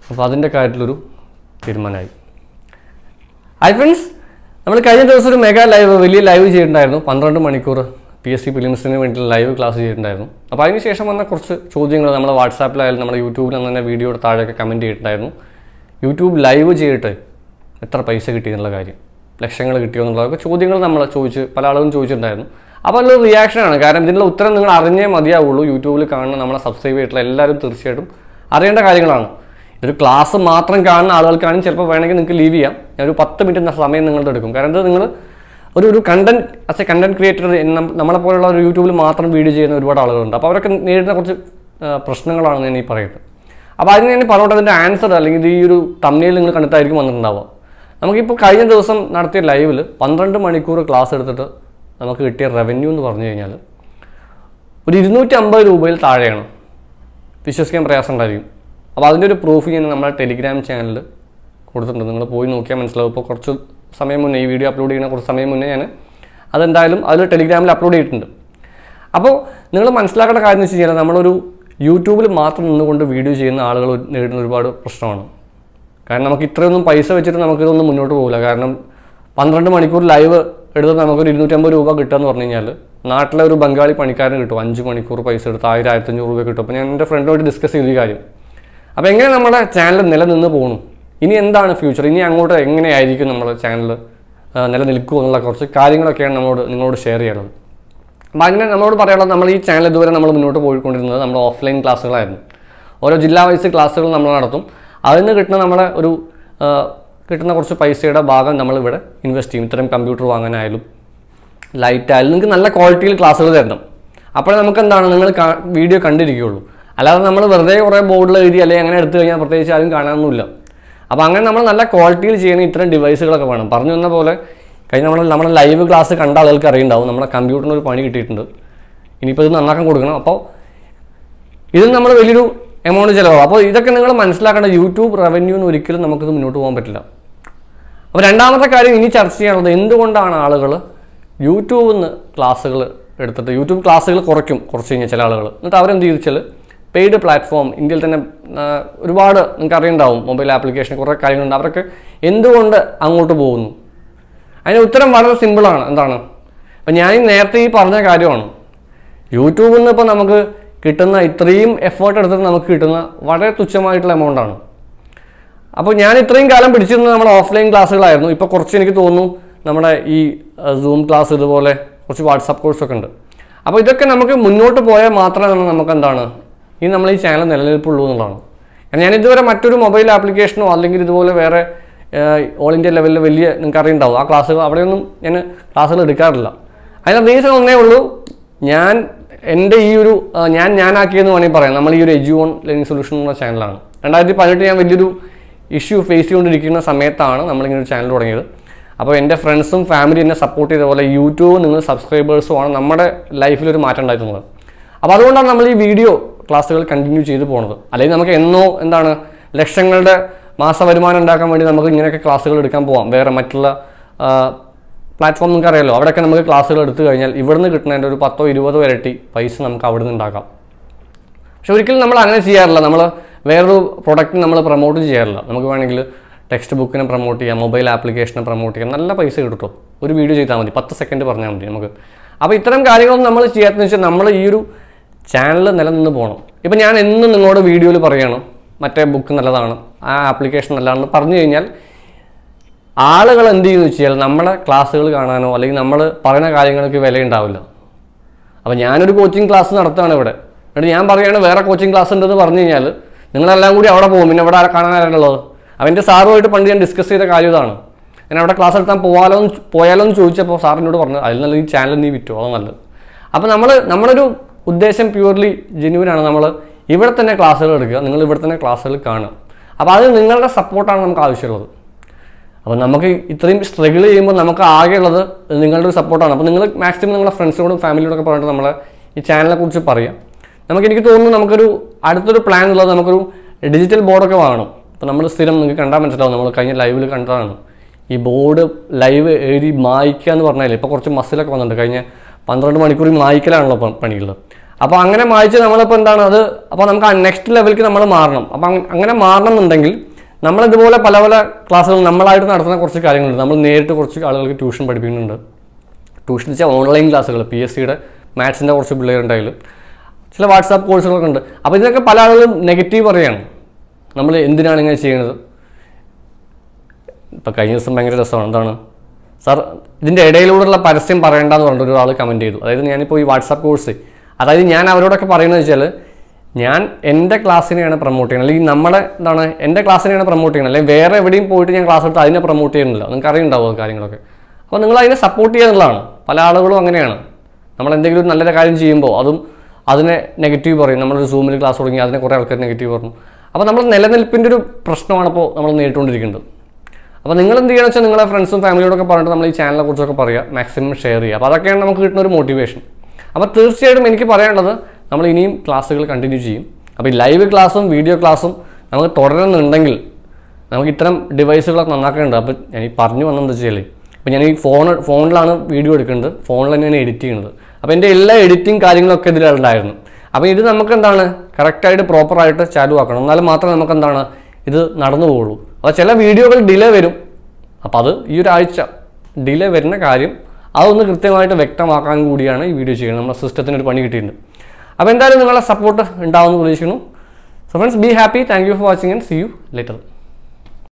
അപ്പോൾ അതിൻ്റെ കാര്യത്തിലൊരു തീരുമാനമായി ഹായ് ഫ്രണ്ട്സ് നമ്മൾ കഴിഞ്ഞ ദിവസം ഒരു മെഗാ ലൈവ് വലിയ ലൈവ് ചെയ്തിട്ടുണ്ടായിരുന്നു പന്ത്രണ്ട് മണിക്കൂർ പി എസ് സി ഫിലിംസിന് വേണ്ടി ലൈവ് ക്ലാസ് ചെയ്തിട്ടുണ്ടായിരുന്നു അപ്പോൾ അതിന് ശേഷം വന്ന കുറച്ച് ചോദ്യങ്ങൾ നമ്മൾ വാട്സാപ്പിലായാലും നമ്മുടെ യൂട്യൂബിൽ തന്നെ വീഡിയോയുടെ താഴെയൊക്കെ കമൻറ്റ് ചെയ്തിട്ടുണ്ടായിരുന്നു യൂട്യൂബ് ലൈവ് ചെയ്തിട്ട് എത്ര പൈസ കിട്ടി എന്നുള്ള കാര്യം ലക്ഷങ്ങൾ കിട്ടിയോ എന്നുള്ളതൊക്കെ ചോദ്യങ്ങൾ നമ്മൾ ചോദിച്ച് പല ആളുകളും ചോദിച്ചിട്ടുണ്ടായിരുന്നു അപ്പോൾ അതിലൊരു റിയാക്ഷനാണ് കാരണം ഇതിനുള്ള ഉത്തരം നിങ്ങൾ അറിഞ്ഞേ മതിയാവുള്ളൂ യൂട്യൂബിൽ കാണുന്ന നമ്മളെ സബ്സ്ക്രൈബ് ചെയ്തിട്ടുള്ള എല്ലാവരും തീർച്ചയായിട്ടും അറിയേണ്ട കാര്യങ്ങളാണ് ഇതൊരു ക്ലാസ് മാത്രം കാണുന്ന ആളുകൾക്കാണെങ്കിൽ ചിലപ്പോൾ വേണമെങ്കിൽ നിങ്ങൾക്ക് ലീവ് ചെയ്യാം ഞാൻ ഒരു പത്ത് മിനിറ്റ് സമയം നിങ്ങളുടെ എടുക്കും കാരണം ഇത് നിങ്ങൾ ഒരു ഒരു content as a content creator നമ്മളെ പോലുള്ള ഒരു യൂട്യൂബിൽ മാത്രം വീഡിയോ ചെയ്യുന്ന ഒരുപാട് ആളുകളുണ്ട് അപ്പോൾ അവരൊക്കെ നേരിടുന്ന കുറച്ച് ആ, പ്രശ്നങ്ങളാണ് ഞാൻ ഈ പറയുന്നത് അപ്പോൾ അതിന് ഞാൻ പറഞ്ഞോട്ട് അതിൻ്റെ ആൻസർ അല്ലെങ്കിൽ ഇത് ഈ ഒരു തമ്മിൽ നിങ്ങൾ കണ്ടിട്ടായിരിക്കും വന്നിട്ടുണ്ടാവുക നമുക്കിപ്പോൾ കഴിഞ്ഞ ദിവസം നടത്തിയ ലൈവിൽ പന്ത്രണ്ട് മണിക്കൂർ ക്ലാസ് എടുത്തിട്ട് നമുക്ക് കിട്ടിയ റവന്യൂ എന്ന് പറഞ്ഞു കഴിഞ്ഞാൽ ഒരു ഇരുന്നൂറ്റി അമ്പത് രൂപയിൽ താഴെയാണ് വിശ്വസിക്കാൻ പ്രയാസം ഉണ്ടായിരിക്കും അപ്പോൾ അതിൻ്റെ ഒരു പ്രൂഫ് ഞാൻ നമ്മുടെ ടെലിഗ്രാം ചാനലിൽ കൊടുത്തിട്ടുണ്ട് നിങ്ങൾ പോയി നോക്കിയാൽ മനസ്സിലാവും ഇപ്പോൾ കുറച്ച് സമയം മുന്നേ ഈ വീഡിയോ അപ്ലോഡ് ചെയ്യുന്ന കുറച്ച് സമയം മുന്നേ ഞാൻ അതെന്തായാലും അതിൽ ടെലിഗ്രാമിൽ അപ്ലോഡ് ചെയ്തിട്ടുണ്ട് അപ്പോൾ നിങ്ങൾ മനസ്സിലാക്കേണ്ട കാര്യം എന്ന് വെച്ച് കഴിഞ്ഞാൽ നമ്മളൊരു യൂട്യൂബിൽ മാത്രം നിന്നുകൊണ്ട് വീഡിയോ ചെയ്യുന്ന ആളുകൾ നേരിടുന്ന ഒരുപാട് പ്രശ്നമാണ് കാരണം നമുക്ക് ഇത്രയൊന്നും പൈസ വെച്ചിട്ട് നമുക്കിതൊന്നും മുന്നോട്ട് പോകില്ല കാരണം പന്ത്രണ്ട് മണിക്കൂർ ലൈവ് എടുത്ത് നമുക്കൊരു ഇരുന്നൂറ്റമ്പത് രൂപ കിട്ടുക എന്ന് പറഞ്ഞു കഴിഞ്ഞാൽ നാട്ടിലെ ഒരു ബംഗാളി പണിക്കാരന് കിട്ടും അഞ്ച് മണിക്കൂർ പൈസ എടുത്ത് ആയിരം ആയിരത്തഞ്ഞൂറ് രൂപ കിട്ടും അപ്പോൾ ഞാൻ എൻ്റെ ഫ്രണ്ടുമായിട്ട് ഡിസ്കസ് ചെയ്തു ഈ കാര്യം അപ്പോൾ എങ്ങനെ നമ്മുടെ ചാനൽ നിലനിന്ന് പോകണം ഇനി എന്താണ് ഫ്യൂച്ചർ ഇനി അങ്ങോട്ട് എങ്ങനെയായിരിക്കും നമ്മുടെ ചാനൽ നിലനിൽക്കുക എന്നുള്ള കുറച്ച് കാര്യങ്ങളൊക്കെയാണ് നമ്മളോട് നിങ്ങളോട് ഷെയർ ചെയ്യാനുള്ളത് അപ്പം അങ്ങനെ നമ്മളോട് പറയാനുള്ളത് നമ്മൾ ഈ ചാനൽ ഇതുവരെ നമ്മൾ മുന്നോട്ട് പോയിക്കൊണ്ടിരുന്നത് നമ്മുടെ ഓഫ്ലൈൻ ക്ലാസ്സുകളായിരുന്നു ഓരോ ജില്ലാ വൈസ് ക്ലാസ്സുകൾ നമ്മൾ നടത്തും അതിൽ നിന്ന് കിട്ടുന്ന നമ്മുടെ ഒരു ആ, കിട്ടുന്ന കുറച്ച് പൈസയുടെ ഭാഗം നമ്മളിവിടെ ഇൻവെസ്റ്റ് ചെയ്യും ഇത്തരം കമ്പ്യൂട്ടർ വാങ്ങാനായാലും ലൈറ്റ് ആയാലും നിങ്ങൾക്ക് നല്ല ക്വാളിറ്റിയിൽ ക്ലാസ്സുകൾ തരണം അപ്പോഴേ നമുക്ക് എന്താണ് നിങ്ങൾ വീഡിയോ കണ്ടിരിക്കുകയുള്ളൂ അല്ലാതെ നമ്മൾ വെറുതെ കുറേ ബോർഡിൽ എഴുതി അല്ലെങ്കിൽ അങ്ങനെ എടുത്തു കഴിഞ്ഞാൽ പ്രത്യേകിച്ച് ആരും കാണാനൊന്നുമില്ല അപ്പോൾ അങ്ങനെ നമ്മൾ നല്ല ക്വാളിറ്റിയിൽ ചെയ്യണ ഇത്തരം ഡിവൈസുകളൊക്കെ വേണം പറഞ്ഞു വന്ന പോലെ കഴിഞ്ഞ നമ്മൾ നമ്മുടെ ലൈവ് ക്ലാസ് കണ്ട ആളുകൾക്ക് അറിയുണ്ടാവും നമ്മുടെ കമ്പ്യൂട്ടറിന് ഒരു പണി കിട്ടിയിട്ടുണ്ട് ഇനിയിപ്പോൾ ഇത് നന്നാക്കാൻ കൊടുക്കണം അപ്പോൾ ഇതിന് നമ്മൾ വലിയൊരു എമൗണ്ട് ചിലവാകും അപ്പോൾ ഇതൊക്കെ നിങ്ങൾ മനസ്സിലാക്കേണ്ട യൂട്യൂബ് റവന്യൂന്ന് ഒരിക്കലും നമുക്കിത് മുന്നോട്ട് പോകാൻ പറ്റില്ല അപ്പോൾ രണ്ടാമത്തെ കാര്യം ഇനി ചർച്ച ചെയ്യാനുള്ളത് എന്തുകൊണ്ടാണ് ആളുകൾ യൂട്യൂബിൽ നിന്ന് ക്ലാസ്സുകൾ എടുത്തിട്ട് യൂട്യൂബ് ക്ലാസ്സുകൾ കുറയ്ക്കും കുറച്ച് കഴിഞ്ഞാൽ ചില ആളുകൾ എന്നിട്ട് അവരെന്ത് ചെയ്തു വെച്ചാൽ പെയ്ഡ് പ്ലാറ്റ്ഫോം ഇന്ത്യയിൽ തന്നെ ആ, ഒരുപാട് നിങ്ങൾക്ക് അറിയുണ്ടാവും മൊബൈൽ ആപ്ലിക്കേഷൻ കുറേ കാര്യങ്ങളുണ്ട് അവരൊക്കെ എന്തുകൊണ്ട് അങ്ങോട്ട് പോകുന്നു അതിന് ഉത്തരം വളരെ സിമ്പിളാണ് എന്താണ് അപ്പം ഞാൻ ഈ നേരത്തെ ഈ പറഞ്ഞ കാര്യമാണ് യൂട്യൂബിൽ നിന്ന് ഇപ്പോൾ നമുക്ക് കിട്ടുന്ന ഇത്രയും എഫേർട്ട് എടുത്തിട്ട് നമുക്ക് കിട്ടുന്ന വളരെ തുച്ഛമായിട്ടുള്ള എമൗണ്ട് ആണ് അപ്പോൾ ഞാൻ ഇത്രയും കാലം പിടിച്ചിരുന്നത് നമ്മുടെ ഓഫ്ലൈൻ ക്ലാസ്സുകളായിരുന്നു ഇപ്പോൾ കുറച്ച് എനിക്ക് തോന്നുന്നു നമ്മുടെ ഈ സൂം ക്ലാസ് ഇതുപോലെ കുറച്ച് വാട്സാപ്പ് കോഴ്സൊക്കെ ഉണ്ട് അപ്പോൾ ഇതൊക്കെ നമുക്ക് മുന്നോട്ട് പോയാൽ മാത്രമേ നമുക്ക് എന്താണ് ഈ നമ്മൾ ഈ ചാനൽ നിലനിൽപ്പുള്ളൂ എന്നുള്ളതാണ് കാരണം ഞാൻ ഇതുവരെ മറ്റൊരു മൊബൈൽ ആപ്ലിക്കേഷനോ അല്ലെങ്കിൽ ഇതുപോലെ വേറെ ഓൾ ഇന്ത്യ ലെവലിൽ വലിയ നിങ്ങൾക്ക് അറിയുണ്ടാവും ആ ക്ലാസ്സുകൾ അവിടെയൊന്നും ഞാൻ ക്ലാസ്സുകൾ എടുക്കാറില്ല അതിന് റീസൺ ഒന്നേ ഉള്ളൂ ഞാൻ എൻ്റെ ഈ ഒരു ആ, ഞാൻ ഞാനാക്കിയെന്ന് വേണമെങ്കിൽ പറയാം നമ്മൾ ഈ ഒരു എജു ഓൺ ലേണിംഗ് സൊല്യൂഷൻ എന്ന ചാനലാണ് രണ്ടായിരത്തി പതിനെട്ട് ഞാൻ വലിയൊരു ഇഷ്യൂ ഫേസ് ചെയ്തുകൊണ്ടിരിക്കുന്ന സമയത്താണ് നമ്മളിങ്ങനെ ഒരു ചാനൽ തുടങ്ങിയത് അപ്പോൾ എൻ്റെ ഫ്രണ്ട്സും ഫാമിലി എന്നെ സപ്പോർട്ട് ചെയ്ത പോലെ യൂട്യൂബ് നിങ്ങൾ സബ്സ്ക്രൈബേഴ്സും ആണ് നമ്മുടെ ലൈഫിൽ ഒരു മാറ്റം ഉണ്ടായിട്ടുള്ളത് അപ്പോൾ അതുകൊണ്ടാണ് നമ്മൾ ഈ വീഡിയോ ക്ലാസ്സുകൾ കണ്ടിന്യൂ ചെയ്തു പോകുന്നത് അല്ലെങ്കിൽ നമുക്ക് എന്നോ എന്താണ് ലക്ഷങ്ങളുടെ മാസ വരുമാനം ഉണ്ടാക്കാൻ വേണ്ടി നമുക്ക് ഇങ്ങനെയൊക്കെ ക്ലാസ്സുകൾ എടുക്കാൻ പോവാം വേറെ മറ്റുള്ള പ്ലാറ്റ്ഫോം നിങ്ങൾക്ക് അറിയാലോ അവിടെയൊക്കെ നമുക്ക് ക്ലാസ്സുകൾ എടുത്തു കഴിഞ്ഞാൽ ഇവിടുന്ന് കിട്ടുന്നതിൻ്റെ ഒരു പത്തോ ഇരുപതോ ഇരട്ടി പൈസ നമുക്ക് അവിടെ നിന്ന് ഉണ്ടാക്കാം പക്ഷെ ഒരിക്കലും നമ്മൾ അങ്ങനെ ചെയ്യാറില്ല നമ്മൾ വേറൊരു പ്രൊഡക്റ്റ് നമ്മൾ പ്രൊമോട്ട് ചെയ്യാറില്ല നമുക്ക് വേണമെങ്കിൽ ടെക്സ്റ്റ് ബുക്കിനെ പ്രൊമോട്ട് ചെയ്യാം മൊബൈൽ ആപ്ലിക്കേഷനെ പ്രൊമോട്ട് ചെയ്യാം നല്ല പൈസ കിട്ടും ഒരു വീഡിയോ ചെയ്താൽ മതി പത്ത് സെക്കൻഡ് പറഞ്ഞാൽ മതി നമുക്ക് അപ്പോൾ ഇത്തരം കാര്യങ്ങളൊന്നും നമ്മൾ ചെയ്യാത്തതെന്ന് വെച്ചാൽ നമ്മൾ ഈ ഒരു ചാനൽ നിലനിന്ന് പോകണം ഇപ്പം ഞാൻ എന്നും നിങ്ങളോട് വീഡിയോയിൽ പറയണം മറ്റേ ബുക്ക് നല്ലതാണ് ആ ആപ്ലിക്കേഷൻ നല്ലതാണെന്ന് പറഞ്ഞു കഴിഞ്ഞാൽ ആളുകൾ എന്ത് ചെയ്യുമെന്ന് വെച്ചാൽ നമ്മളെ ക്ലാസ്സുകൾ കാണാനോ അല്ലെങ്കിൽ നമ്മൾ പറയുന്ന കാര്യങ്ങൾക്ക് വില ഉണ്ടാവില്ല അപ്പോൾ ഞാനൊരു കോച്ചിങ് ക്ലാസ് നടത്തുകയാണ് ഇവിടെ എന്നിട്ട് ഞാൻ പറയുകയാണ് വേറെ കോച്ചിങ് ക്ലാസ് ഉണ്ടെന്ന് പറഞ്ഞു കഴിഞ്ഞാൽ നിങ്ങളെല്ലാം കൂടി അവിടെ പോകും പിന്നെ ഇവിടെ ആരെ കാണാൻ ആരാണുള്ളത് അവൻ്റെ സാറുമായിട്ട് പണ്ട് ഞാൻ ഡിസ്കസ് ചെയ്ത കാര്യം ഇതാണ് ഞാൻ അവിടെ ക്ലാസ് എടുത്താൽ പോകാലോ എന്ന് ചോ- പോയാലോ എന്ന് ചോദിച്ചപ്പോൾ സാറിനോട് പറഞ്ഞു അതിൽ നല്ല ഈ ചാനൽ നീ വിറ്റോ അതാണ് നല്ലത് അപ്പോൾ നമ്മൾ നമ്മുടെ ഒരു ഉദ്ദേശം പ്യൂർലി ജെന്യൂൻ ആണ് നമ്മൾ ഇവിടെ തന്നെ ക്ലാസ്സുകൾ എടുക്കുക നിങ്ങൾ ഇവിടെ തന്നെ ക്ലാസ്സുകൾ കാണുക അപ്പോൾ അത് നിങ്ങളുടെ സപ്പോർട്ടാണ് നമുക്ക് ആവശ്യമുള്ളത് അപ്പോൾ നമുക്ക് ഇത്രയും സ്ട്രഗിൾ ചെയ്യുമ്പോൾ നമുക്ക് ആകെയുള്ളത് നിങ്ങളുടെ ഒരു സപ്പോർട്ടാണ് അപ്പോൾ നിങ്ങൾ മാക്സിമം നിങ്ങളുടെ ഫ്രണ്ട്സിനോടും ഫാമിലിയോടൊക്കെ പറഞ്ഞിട്ട് നമ്മളെ ഈ ചാനലിനെ കുറിച്ച് പറയാം നമുക്ക് എനിക്ക് തോന്നുന്നു നമുക്കൊരു അടുത്തൊരു പ്ലാൻ ഉള്ളത് നമുക്കൊരു ഡിജിറ്റൽ ബോർഡൊക്കെ വാങ്ങണം അപ്പോൾ നമ്മൾ സ്ഥിരം നിങ്ങൾക്ക് കണ്ടാൽ മനസ്സിലാവും നമ്മൾ കഴിഞ്ഞ ലൈവിൽ കണ്ടതാണ് ഈ ബോർഡ് ലൈവ് എഴുതി മായ്ക്കുക എന്ന് പറഞ്ഞാൽ ഇപ്പോൾ കുറച്ച് മസിലൊക്കെ വന്നിട്ടുണ്ട് കഴിഞ്ഞ പന്ത്രണ്ട് മണിക്കൂർ ഈ മായ്ക്കലാണല്ലോ പ- പണിയുള്ളത് അപ്പോൾ അങ്ങനെ മായ്ച്ച് നമ്മളിപ്പോൾ എന്താണ് അത് അപ്പോൾ നമുക്ക് നെക്സ്റ്റ് ലെവലിലേക്ക് നമ്മൾ മാറണം അപ്പോൾ അങ്ങ- അങ്ങനെ മാറണം എന്നുണ്ടെങ്കിൽ നമ്മളിതുപോലെ പല പല ക്ലാസ്സുകൾ നമ്മളായിട്ട് നടത്തുന്ന കുറച്ച് കാര്യങ്ങളുണ്ട് നമ്മൾ നേരിട്ട് കുറച്ച് ആളുകൾക്ക് ട്യൂഷൻ പഠിപ്പിക്കുന്നുണ്ട് ട്യൂഷൻ വെച്ചാൽ ഓൺലൈൻ ക്ലാസ്സുകൾ പി എസ് സിയുടെ മാത്സിൻ്റെ കുറച്ച് പിള്ളേരുണ്ടായാലും ചില വാട്സാപ്പ് കോഴ്സുകളൊക്കെ ഉണ്ട് അപ്പോൾ ഇതിനൊക്കെ പല ആളുകളും നെഗറ്റീവ് പറയാണ് നമ്മൾ എന്തിനാണ് ഇങ്ങനെ ചെയ്യുന്നത് ഇപ്പോൾ കഴിഞ്ഞ ദിവസം ഭയങ്കര രസമാണ് എന്താണ് സാർ ഇതിൻ്റെ ഇടയിലൂടെയുള്ള പരസ്യം പറയേണ്ടെന്ന് പറഞ്ഞിട്ട് ഒരാൾ കമൻറ്റ് ചെയ്തു അതായത് ഞാനിപ്പോൾ ഈ വാട്സാപ്പ് കോഴ്സ് അതായത് ഞാൻ അവരോടൊക്കെ പറയുന്നത് വെച്ചാൽ ഞാൻ എൻ്റെ ക്ലാസ്സിനെയാണ് പ്രൊമോട്ട് ചെയ്യുന്നത് അല്ലെങ്കിൽ നമ്മുടെ എന്താണ് എൻ്റെ ക്ലാസ്സിനെയാണ് പ്രൊമോട്ട് ചെയ്യുന്നത് അല്ലെങ്കിൽ വേറെ എവിടെയും പോയിട്ട് ഞാൻ ക്ലാസ് എടുത്ത് അതിനെ പ്രൊമോട്ട് ചെയ്യുന്നില്ല നിങ്ങൾക്ക് അറിയുണ്ടാവും ആ കാര്യങ്ങളൊക്കെ അപ്പോൾ നിങ്ങൾ അതിനെ സപ്പോർട്ട് ചെയ്യുന്നതാണ് പല ആളുകളും അങ്ങനെയാണ് നമ്മൾ എന്തെങ്കിലും ഒരു നല്ലൊരു കാര്യം ചെയ്യുമ്പോൾ അതും അതിനെ നെഗറ്റീവ് പറയും നമ്മളൊരു സൂമിൽ ക്ലാസ് തുടങ്ങി അതിനെ കുറേ ആൾക്കാർ നെഗറ്റീവ് പറഞ്ഞു അപ്പോൾ നമ്മൾ നിലനിൽപ്പിൻ്റെ ഒരു പ്രശ്നമാണ് ഇപ്പോൾ നമ്മൾ നേരിട്ടുകൊണ്ടിരിക്കുന്നത് അപ്പോൾ നിങ്ങൾ എന്ത് ചെയ്യണമെന്ന് വെച്ചാൽ നിങ്ങളെ ഫ്രണ്ട്സും ഫാമിലിയോടൊക്കെ പറഞ്ഞിട്ട് നമ്മൾ ഈ ചാനലിനെ കുറിച്ചൊക്കെ പറയുക മാക്സിമം ഷെയർ ചെയ്യുക അപ്പോൾ അതൊക്കെയാണ് നമുക്ക് കിട്ടുന്ന ഒരു മോട്ടിവേഷൻ അപ്പോൾ തീർച്ചയായിട്ടും എനിക്ക് പറയാനുള്ളത് നമ്മൾ ഇനിയും ക്ലാസ്സുകൾ കണ്ടിന്യൂ ചെയ്യും അപ്പോൾ ഈ ലൈവ് ക്ലാസ്സും വീഡിയോ ക്ലാസ്സും നമുക്ക് തുടരുന്നുണ്ടെങ്കിൽ നമുക്ക് ഇത്തരം ഡിവൈസുകളൊക്കെ നന്നാക്കേണ്ടത് അപ്പോൾ ഞാൻ ഈ പറഞ്ഞു വന്നെന്താ വെച്ചാൽ ഇപ്പോൾ ഞാൻ ഈ ഫോൺ ഫോണിലാണ് വീഡിയോ എടുക്കുന്നത് ഫോണിൽ തന്നെയാണ് എഡിറ്റ് ചെയ്യുന്നത് അപ്പോൾ എൻ്റെ എല്ലാ എഡിറ്റിംഗ് കാര്യങ്ങളൊക്കെ ഇതിലുണ്ടായിരുന്നു അപ്പോൾ ഇത് നമുക്ക് എന്താണ് കറക്റ്റായിട്ട് പ്രോപ്പറായിട്ട് ചാലുവാക്കണം എന്നാലും മാത്രമേ നമുക്ക് എന്താണ് ഇത് നടന്നു പോവുള്ളൂ അപ്പോൾ ചില വീഡിയോകൾ ഡിലേ വരും അപ്പോൾ അത് ഈ ഒരാഴ്ച ഡിലേ വരുന്ന കാര്യം അതൊന്ന് കൃത്യമായിട്ട് വ്യക്തമാക്കാൻ കൂടിയാണ് ഈ വീഡിയോ ചെയ്യുന്നത് നമ്മുടെ സിസ്റ്റത്തിന് ഒരു പണി കിട്ടിയിട്ടുണ്ട് അപ്പോൾ എന്തായാലും നിങ്ങളെ സപ്പോർട്ട് ഉണ്ടാവുമെന്ന് പ്രതീക്ഷിക്കുന്നു so friends be happy thank you for watching and see you letter